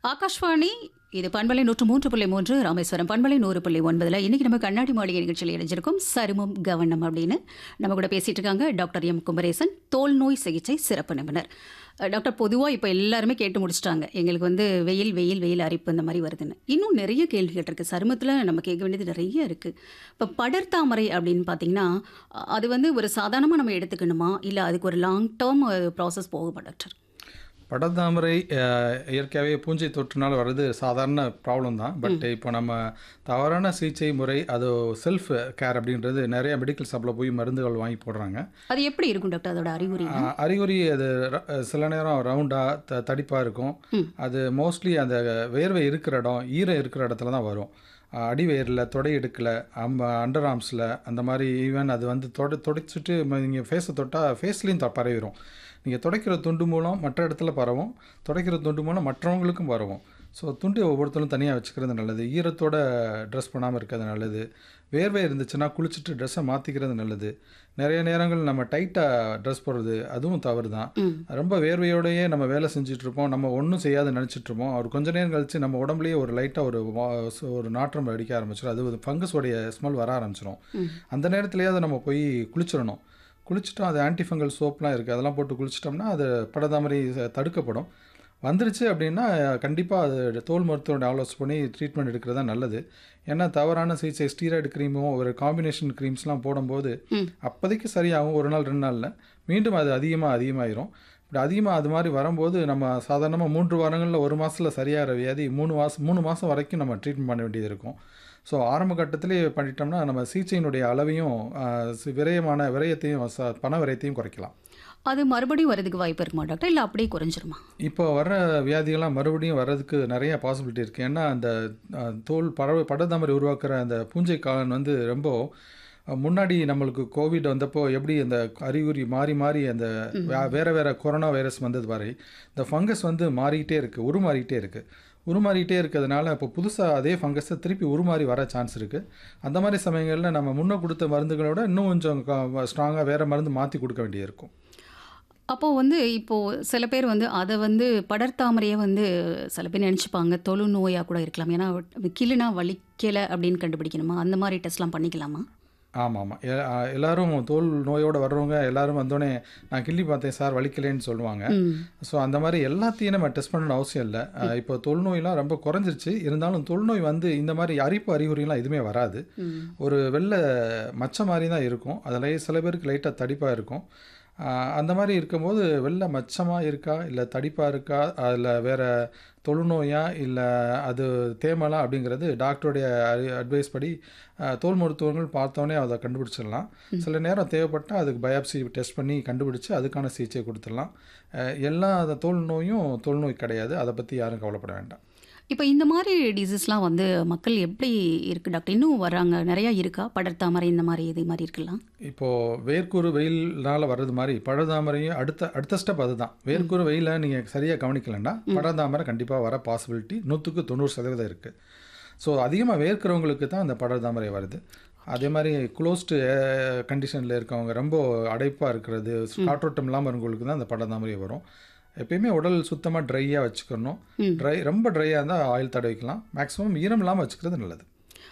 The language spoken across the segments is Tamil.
ஆகாஷ்வாணி இது பண்பலை நூற்று மூன்று புள்ளி மூன்று ராமேஸ்வரம் பண்பலை நூறு புள்ளி ஒன்பதுல இன்னைக்கு நம்ம கண்ணாடி மாளிகை நிகழ்ச்சியில் இணைஞ்சிருக்கோம் சருமம் கவனம் அப்படின்னு நம்ம கூட பேசிட்டு இருக்காங்க டாக்டர் எம் குமரேசன் தோல் நோய் சிகிச்சை சிறப்பு நிபுணர் அஹ் டாக்டர் பொதுவாக இப்போ எல்லாருமே கேட்டு முடிச்சிட்டாங்க எங்களுக்கு வந்து வெயில் வெயில் வெயில் அரிப்பு இந்த மாதிரி வருதுன்னு இன்னும் நிறைய கேள்விகள் இருக்குது சருமத்தில் நம்ம கேட்க வேண்டியது நிறைய இருக்குது இப்போ படர்தாமரை அப்படின்னு பார்த்தீங்கன்னா அஹ் அது வந்து ஒரு சாதாரணமாக நம்ம எடுத்துக்கணுமா இல்லை அதுக்கு ஒரு லாங் டேர்ம் ப்ராசஸ் போகுமா டாக்டர் படர்தாமரை அஹ், இயற்கையாகவே பூஞ்சை தொற்றுனால வர்றது சாதாரண ப்ராப்ளம் தான் பட் இப்போ நம்ம தவறான சிகிச்சை முறை அது செல்ஃப் கேர் அப்படின்றது நிறைய மெடிக்கல் ஷாப்பில் போய் மருந்துகள் வாங்கி போடுறாங்க அது எப்படி இருக்கும் டாக்டர் அதோட அறிகுறி அஹ், அறிகுறி அது ர- சில நேரம் ரவுண்டாக த தடிப்பாக இருக்கும் அது மோஸ்ட்லி அந்த வேர்வை இருக்கிற இடம் ஈரம் இருக்கிற இடத்துல தான் வரும் அஹ், அடிவயிறில் தொடை எடுக்கல அம்ப அண்டர் ஆர்ம்ஸில் அந்த மாதிரி ஈவன் அது வந்து தொட துடைச்சிட்டு நீங்கள் ஃபேஸை தொட்டால் ஃபேஸ்லேயும் பரவிடும் நீங்கள் துடைக்கிற துண்டு மூலம் மற்ற இடத்துல பரவும் துடைக்கிற துண்டு மூலம் மற்றவங்களுக்கும் பரவும் ஸோ துண்டு ஒவ்வொருத்தரும் தனியாக வச்சுக்கிறது நல்லது ஈரத்தோட ட்ரெஸ் பண்ணாமல் இருக்கிறது நல்லது வேர்வை இருந்துச்சுன்னா குளிச்சுட்டு ட்ரெஸ்ஸை மாற்றிக்கிறது நல்லது நிறைய நேரங்கள் நம்ம டைட்டாக ட்ரெஸ் போடுறது அதுவும் தவறு தான் ரொம்ப வேர்வையோடயே நம்ம வேலை செஞ்சுட்டு இருப்போம் நம்ம ஒன்றும் செய்யாத நினச்சிட்டு இருப்போம் ஒரு கொஞ்ச நேரம் கழிச்சு நம்ம உடம்புலயே ஒரு லைட்டாக ஒரு வா- ஒரு நாற்றம் அடிக்க ஆரம்பிச்சிடும் அது ஃபங்கஸோடைய ஸ்மெல் வர ஆரம்பிச்சிடும் அந்த நேரத்துலேயே அதை நம்ம போய் குளிச்சிடணும் குளிச்சுட்டோம் அது ஆன்டிஃபங்கல் சோப்லாம் இருக்குது அதெல்லாம் போட்டு குளிச்சிட்டோம்னா அது படதாமரை ச- தடுக்கப்படும் வந்துருச்சு அப்படின்னா கண்டிப்பாக அது தோல் மருத்துவரோட ஆலோசனை பண்ணி ட்ரீட்மெண்ட் எடுக்கிறது தான் நல்லது ஏன்னா தவறான சிகிச்சை ஸ்டீராய்டு க்ரீமோ ஒரு காம்பினேஷன் க்ரீம்ஸ்லாம் போடும்போது அப்போதைக்கு சரியாகும் ஒரு நாள் ரெண்டு நாளில் மீண்டும் அது அதிகமாக அதிகமாயிரும் இப்படி அதிகமாக அது மாதிரி வரும்போது நம்ம சாதாரணமாக மூன்று வாரங்களில் ஒரு மாதத்தில் சரியாகிற வியாதி மூணு மாதம் மூணு மாதம் வரைக்கும் நம்ம ட்ரீட்மெண்ட் பண்ண வேண்டியது இருக்கும் ஸோ ஆரம்ப கட்டத்திலே பண்ணிட்டோம்னா நம்ம சிகிச்சையினுடைய அளவையும் ஆஹ், சி- விரயமான விரயத்தையும் ச- பண விரயத்தையும் குறைக்கலாம் அது மறுபடியும் வரதுக்கு வாய்ப்பு இருக்குமா டாக்டர் இல்லை அப்படியே குறைஞ்சிருமா இப்போ வர்ற வியாதிகள்லாம் மறுபடியும் வர்றதுக்கு நிறைய பாசிபிலிட்டி இருக்குது ஏன்னா அந்த அஹ், தோல் பறவை படதாமரை உருவாக்குற அந்த பூஞ்சை காலன் வந்து ரொம்ப அஹ், முன்னாடி நம்மளுக்கு கோவிட் வந்தப்போ எப்படி அந்த அறிகுறி மாறி மாறி அந்த வே- வேற வேற கொரோனா வைரஸ் வந்தது வரை இந்த ஃபங்கஸ் வந்து மாறிக்கிட்டே இருக்குது உருமாறிக்கிட்டே இருக்குது உருமாறிக்கிட்டே இருக்கிறதுனால இப்போ புதுசாக அதே ஃபங்கஸை திருப்பி உருமாறி வர சான்ஸ் இருக்குது அந்த மாதிரி சமயங்களில் நம்ம முன்ன கொடுத்த மருந்துகளோட இன்னும் கொஞ்சம் ஸ்ட்ராங்காக வேறு மருந்து மாற்றி கொடுக்க வேண்டியது இருக்கும் அப்போது வந்து இப்போது சில பேர் வந்து அதை வந்து படர்தாமரையை வந்து சில பேர் நினச்சிப்பாங்க தொழு நோயாக கூட இருக்கலாம் ஏன்னா கிளுனா வலிக்கலை அப்படின்னு கண்டுபிடிக்கணுமா அந்த மாதிரி டெஸ்ட்லாம் பண்ணிக்கலாமா ஆமாம் ஆமாம் எல்லாரும் தோல் நோயோடு வர்றவங்க எல்லாரும் வந்தோடனே நான் கிள்ளி பார்த்தேன் சார் வலிக்கலைன்னு சொல்லுவாங்க ஸோ அந்த மாதிரி எல்லாத்தையும் நம்ம டெஸ்ட் பண்ணணும்னு அவசியம் இல்லை அஹ், இப்போ தொழுநோயெலாம் ரொம்ப குறைஞ்சிருச்சு இருந்தாலும் தொழுநோய் வந்து இந்த மாதிரி அரிப்பு அறிகுறிலாம் எதுவுமே வராது ஒரு வெள்ளை மச்சம் மாதிரி தான் இருக்கும் அதில் சில பேருக்கு லைட்டாக தடிப்பாக இருக்கும் அஹ், அந்த மாதிரி இருக்கும்போது வெள்ளை மச்சமாக இருக்கா இல்லை தடிப்பாக இருக்கா அதில் வேறு தொழுநோயா இல்லை அது தேமலா அப்படிங்கிறது டாக்டருடைய அட்வைஸ் படி அஹ், தோல் மருத்துவர்கள் பார்த்தோன்னே அதை கண்டுபிடிச்சிடலாம் சில நேரம் தேவைப்பட்டால் அதுக்கு பயாப்சி டெஸ்ட் பண்ணி கண்டுபிடிச்சு அதுக்கான சிகிச்சை கொடுத்துடலாம் அஹ், எல்லா அந்த தோல் நோயும் தொழுநோய் கிடையாது அதை பற்றி யாரும் கவலைப்பட வேண்டாம் இப்போ இந்த மாதிரி டிசீஸ்லாம் வந்து மக்கள் எப்படி இருக்குது டாக்டர் இன்னும் வர்றாங்க நிறையா இருக்கா படர்தாமரை இந்த மாதிரி இது மாதிரி இருக்கலாம் இப்போது வேர்க்கூறு வெயில்னால வர்றது மாதிரி பழதாமரையும் அடுத்த அடுத்த ஸ்டெப் அதுதான் வேர்க்கூறு வெயிலை நீங்கள் சரியாக கவனிக்கலைன்னா பழதாமரை கண்டிப்பாக வர பாசிபிலிட்டி நூற்றுக்கு தொண்ணூறு சதவீதம் இருக்குது ஸோ அதிகமாக வேர்க்கிறவங்களுக்கு தான் அந்த பழதாமரை வருது அதே மாதிரி க்ளோஸ்டு கண்டிஷனில் இருக்கவங்க ரொம்ப அடைப்பாக இருக்கிறது காற்றோட்டம் இல்லாமல் இருக்கவங்களுக்கு தான் அந்த பழதாமரை வரும் எப்பயுமே உடல் சுத்தமாக ட்ரையாக வச்சுக்கணும் ட்ரை ரொம்ப ட்ரையாக இருந்தால் ஆயில் தடவிக்கலாம் மேக்ஸிமம் ஈரம் இல்லாமல் வச்சுக்கிறது நல்லது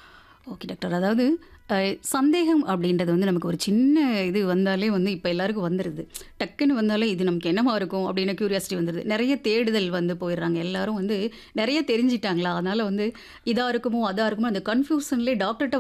ஓகே டாக்டர் அதாவது அஹ், சந்தேகம் அப்படின்றது வந்து நமக்கு ஒரு சின்ன இது வந்தாலே வந்து இப்போ எல்லாருக்கும் வந்துடுது டக்குன்னு வந்தாலே இது நமக்கு என்னவா இருக்கும் அப்படின்னு கியூரியாசிட்டி வந்துடுது நிறைய தேடுதல் வந்து போயிடுறாங்க எல்லாரும் வந்து நிறைய தெரிஞ்சிட்டாங்களா அதனால வந்து இதாக இருக்குமோ அதாக இருக்குமோ அந்த கன்ஃபியூஷன்லேயே டாக்டர்கிட்ட